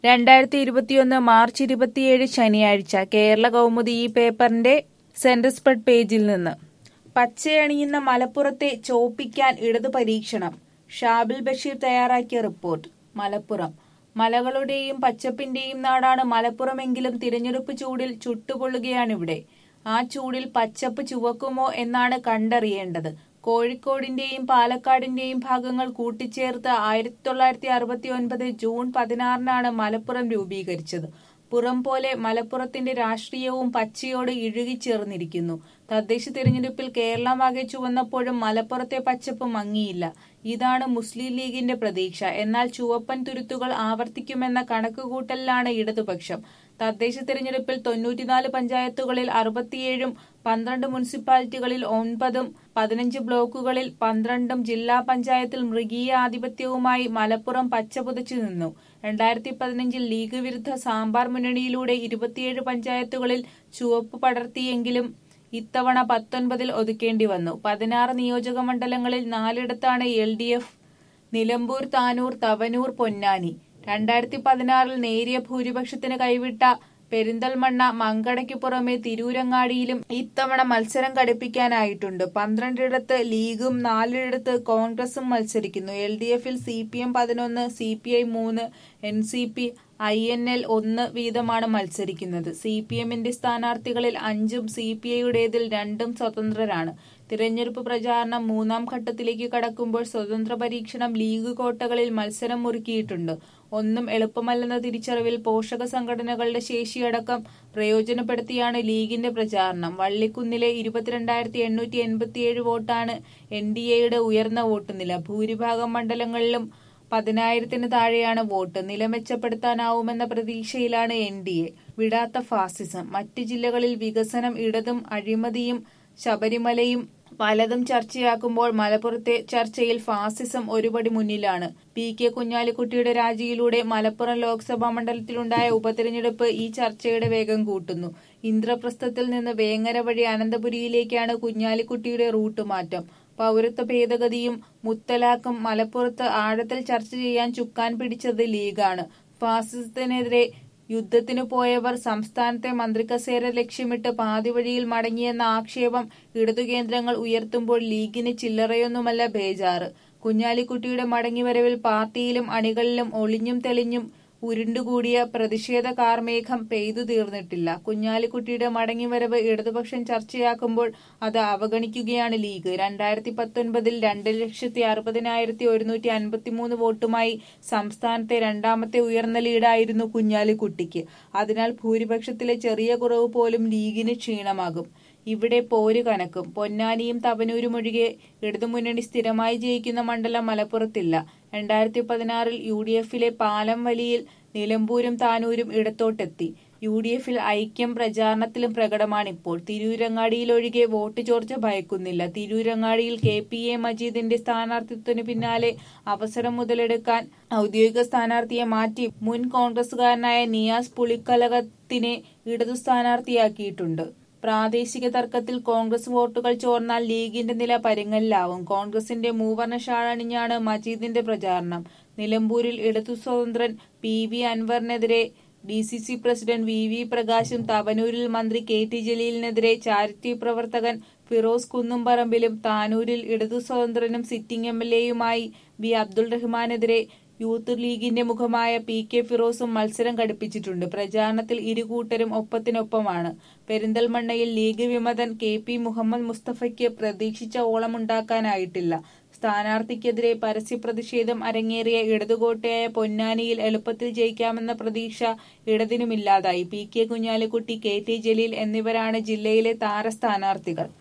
രണ്ടായിരത്തി ഇരുപത്തിയൊന്ന് മാർച്ച് ഇരുപത്തിയേഴ് ശനിയാഴ്ച കേരള കൗമുദി ഈ പേപ്പറിന്റെ സെന്റർ സ്പ്രെഡ് പേജിൽ നിന്ന് പച്ചയണിയുന്ന മലപ്പുറത്തെ ചോപ്പിക്കാൻ ഇടതു പരീക്ഷണം ഷാബിൽ ബഷീർ തയ്യാറാക്കിയ റിപ്പോർട്ട് മലപ്പുറം മലകളുടെയും പച്ചപ്പിന്റെയും നാടാണ് മലപ്പുറമെങ്കിലും തിരഞ്ഞെടുപ്പ് ചൂടിൽ ചുട്ടുപൊള്ളുകയാണിവിടെ ആ ചൂടിൽ പച്ചപ്പ് ചുവക്കുമോ എന്നാണ് കണ്ടറിയേണ്ടത് കോഴിക്കോടിന്റെയും പാലക്കാടിന്റെയും ഭാഗങ്ങൾ കൂട്ടിച്ചേർത്ത് ആയിരത്തി തൊള്ളായിരത്തി അറുപത്തി ഒൻപത് ജൂൺ പതിനാറിനാണ് മലപ്പുറം രൂപീകരിച്ചത് പുറം പോലെ മലപ്പുറത്തിന്റെ രാഷ്ട്രീയവും പച്ചയോട് ഇഴുകിച്ചേർന്നിരിക്കുന്നു തദ്ദേശ തിരഞ്ഞെടുപ്പിൽ കേരളമാകെ ചുവന്നപ്പോഴും മലപ്പുറത്തെ പച്ചപ്പ് മങ്ങിയില്ല ഇതാണ് മുസ്ലിം ലീഗിന്റെ പ്രതീക്ഷ എന്നാൽ ചുവപ്പൻ തുരുത്തുകൾ ആവർത്തിക്കുമെന്ന കണക്കുകൂട്ടലിലാണ് ഇടതുപക്ഷം തദ്ദേശ തിരഞ്ഞെടുപ്പിൽ തൊണ്ണൂറ്റിനാല് പഞ്ചായത്തുകളിൽ അറുപത്തിയേഴും പന്ത്രണ്ട് മുനിസിപ്പാലിറ്റികളിൽ ഒൻപതും പതിനഞ്ച് ബ്ലോക്കുകളിൽ പന്ത്രണ്ടും ജില്ലാ പഞ്ചായത്തിൽ മൃഗീയ ആധിപത്യവുമായി മലപ്പുറം പച്ചപുതച്ചു നിന്നു രണ്ടായിരത്തി പതിനഞ്ചിൽ ലീഗ് വിരുദ്ധ സാമ്പാർ മുന്നണിയിലൂടെ ഇരുപത്തിയേഴ് പഞ്ചായത്തുകളിൽ ചുവപ്പ് പടർത്തിയെങ്കിലും ഇത്തവണ പത്തൊൻപതിൽ ഒതുക്കേണ്ടി വന്നു പതിനാറ് നിയോജക മണ്ഡലങ്ങളിൽ നാലിടത്താണ് L D F Nilambur Tanur Thavanur Ponnani രണ്ടായിരത്തി പതിനാറിൽ നേരിയ ഭൂരിപക്ഷത്തിന് കൈവിട്ട പെരിന്തൽമണ്ണ മങ്കടയ്ക്ക് പുറമെ തിരൂരങ്ങാടിയിലും ഇത്തവണ മത്സരം ഘടിപ്പിക്കാനായിട്ടുണ്ട് പന്ത്രണ്ടിടത്ത് ലീഗും നാലിടത്ത് കോൺഗ്രസും മത്സരിക്കുന്നു എൽ ഡി എഫിൽ സി പി എം പതിനൊന്ന് സി പി ഐ മൂന്ന് N C P I N L ഒന്ന് വീതമാണ് മത്സരിക്കുന്നത് സി പി എമ്മിന്റെ സ്ഥാനാർത്ഥികളിൽ അഞ്ചും സി പി ഐയുടേതിൽ രണ്ടും സ്വതന്ത്രരാണ് തിരഞ്ഞെടുപ്പ് പ്രചാരണം മൂന്നാം ഘട്ടത്തിലേക്ക് കടക്കുമ്പോൾ സ്വതന്ത്ര പരീക്ഷണം ലീഗ് കോട്ടകളിൽ മത്സരം മുറുക്കിയിട്ടുണ്ട് ഒന്നും എളുപ്പമല്ലെന്ന തിരിച്ചറിവിൽ പോഷക സംഘടനകളുടെ ശേഷിയടക്കം പ്രയോജനപ്പെടുത്തിയാണ് ലീഗിന്റെ പ്രചാരണം വള്ളിക്കുന്നിലെ ഇരുപത്തിരണ്ടായിരത്തി എണ്ണൂറ്റി എൺപത്തിയേഴ് വോട്ടാണ് എൻ ഡി എയുടെ ഉയർന്ന വോട്ട് നില ഭൂരിഭാഗം മണ്ഡലങ്ങളിലും പതിനായിരത്തിന് താഴെയാണ് വോട്ട് നില മെച്ചപ്പെടുത്താനാവുമെന്ന പ്രതീക്ഷയിലാണ് എൻ ഡി എ വിടാത്ത ഫാസിസം മറ്റ് ജില്ലകളിൽ വികസനം ഇടതും അഴിമതിയും ശബരിമലയും പലതും ചർച്ചയാക്കുമ്പോൾ മലപ്പുറത്തെ ചർച്ചയിൽ ഫാസിസം ഒരുപടി മുന്നിലാണ് പി കെ കുഞ്ഞാലിക്കുട്ടിയുടെ രാജിയിലൂടെ മലപ്പുറം ലോക്സഭാ മണ്ഡലത്തിലുണ്ടായ ഉപതെരഞ്ഞെടുപ്പ് ഈ ചർച്ചയുടെ വേഗം കൂട്ടുന്നു ഇന്ദ്രപ്രസ്ഥത്തിൽ നിന്ന് വേങ്ങര വഴി അനന്തപുരിയിലേക്കാണ് കുഞ്ഞാലിക്കുട്ടിയുടെ റൂട്ട് മാറ്റം പൗരത്വ ഭേദഗതിയും മുത്തലാഖും മലപ്പുറത്ത് ആഴത്തിൽ ചർച്ച ചെയ്യാൻ ചുക്കാൻ പിടിച്ചത് ലീഗാണ് ഫാസിസത്തിനെതിരെ യുദ്ധത്തിനു പോയവർ സംസ്ഥാനത്തെ മന്ത്രിക്കസേര ലക്ഷ്യമിട്ട് പാതിവഴിയിൽ മടങ്ങിയെന്ന ആക്ഷേപം ഇടതുകേന്ദ്രങ്ങൾ ഉയർത്തുമ്പോൾ ലീഗിന് ചില്ലറയൊന്നുമല്ല ബേജാറ് കുഞ്ഞാലിക്കുട്ടിയുടെ മടങ്ങിവരവിൽ പാർട്ടിയിലും അണികളിലും ഒളിഞ്ഞും തെളിഞ്ഞും ഉരുണ്ടുകൂടിയ പ്രതിഷേധ കാർമേഘം പെയ്തു തീർന്നിട്ടില്ല കുഞ്ഞാലിക്കുട്ടിയുടെ മടങ്ങിവരവ് ഇടതുപക്ഷം ചർച്ചയാക്കുമ്പോൾ അത് അവഗണിക്കുകയാണ് ലീഗ് രണ്ടായിരത്തി പത്തൊൻപതിൽ രണ്ട് ലക്ഷത്തി അറുപതിനായിരത്തി ഒരുന്നൂറ്റി അൻപത്തിമൂന്ന് വോട്ടുമായി സംസ്ഥാനത്തെ രണ്ടാമത്തെ ഉയർന്ന ലീഡായിരുന്നു കുഞ്ഞാലിക്കുട്ടിക്ക് അതിനാൽ ഭൂരിപക്ഷത്തിലെ ചെറിയ കുറവ് പോലും ലീഗിന് ക്ഷീണമാകും ഇവിടെ പോര് കനക്കും പൊന്നാനിയും തവനൂരും ഒഴികെ ഇടതുമുന്നണി സ്ഥിരമായി ജയിക്കുന്ന മണ്ഡലം മലപ്പുറത്തില്ല രണ്ടായിരത്തി പതിനാറിൽ യു ഡി എഫിലെ പാലം വലിയിൽ നിലമ്പൂരും താനൂരും ഇടത്തോട്ടെത്തി യു ഡി എഫിൽ ഐക്യം പ്രചാരണത്തിലും പ്രകടമാണിപ്പോൾ തിരൂരങ്ങാടിയിലൊഴികെ വോട്ട് ചോർച്ച ഭയക്കുന്നില്ല തിരൂരങ്ങാടിയിൽ കെ പി എ മജീദിന്റെ സ്ഥാനാർത്ഥിത്വത്തിന് പിന്നാലെ അവസരം മുതലെടുക്കാൻ ഔദ്യോഗിക സ്ഥാനാർത്ഥിയെ മാറ്റി മുൻ കോൺഗ്രസുകാരനായ നിയാസ് പുളിക്കലകത്തിനെ ഇടതു സ്ഥാനാർത്ഥിയാക്കിയിട്ടുണ്ട് പ്രാദേശിക തർക്കത്തിൽ കോൺഗ്രസ് വോട്ടുകൾ ചോർന്നാൽ ലീഗിന്റെ നില പരിങ്ങലിലാവും കോൺഗ്രസിന്റെ മൂവർണ്ണ ഷാളണിഞ്ഞാണ് മജീദിന്റെ പ്രചാരണം നിലമ്പൂരിൽ ഇടതു സ്വതന്ത്രൻ പി വി അൻവറിനെതിരെ D C C president V V പ്രകാശും തവനൂരിൽ മന്ത്രി കെ ടി ജലീലിനെതിരെ ചാരിറ്റി പ്രവർത്തകൻ ഫിറോസ് കുന്നുംപറമ്പിലും താനൂരിൽ ഇടതു സ്വതന്ത്രനും സിറ്റിംഗ് എം എൽ എയുമായി വി അബ്ദുൾ റഹ്മാനെതിരെ യൂത്ത് ലീഗിന്റെ മുഖമായ പി കെ ഫിറോസും മത്സരം ഘടിപ്പിച്ചിട്ടുണ്ട് പ്രചാരണത്തിൽ ഇരുകൂട്ടരും ഒപ്പത്തിനൊപ്പമാണ് പെരിന്തൽമണ്ണയിൽ ലീഗ് വിമതൻ കെ പി മുഹമ്മദ് മുസ്തഫയ്ക്ക് പ്രതീക്ഷിച്ച ഓളമുണ്ടാക്കാനായിട്ടില്ല സ്ഥാനാർത്ഥിക്കെതിരെ പരസ്യ പ്രതിഷേധം അരങ്ങേറിയ ഇടതുകോട്ടയായ പൊന്നാനിയിൽ എളുപ്പത്തിൽ ജയിക്കാമെന്ന പ്രതീക്ഷ ഇടതിനുമില്ലാതായി P K Kunhalikutty K T Jaleel എന്നിവരാണ് ജില്ലയിലെ താര സ്ഥാനാർത്ഥികൾ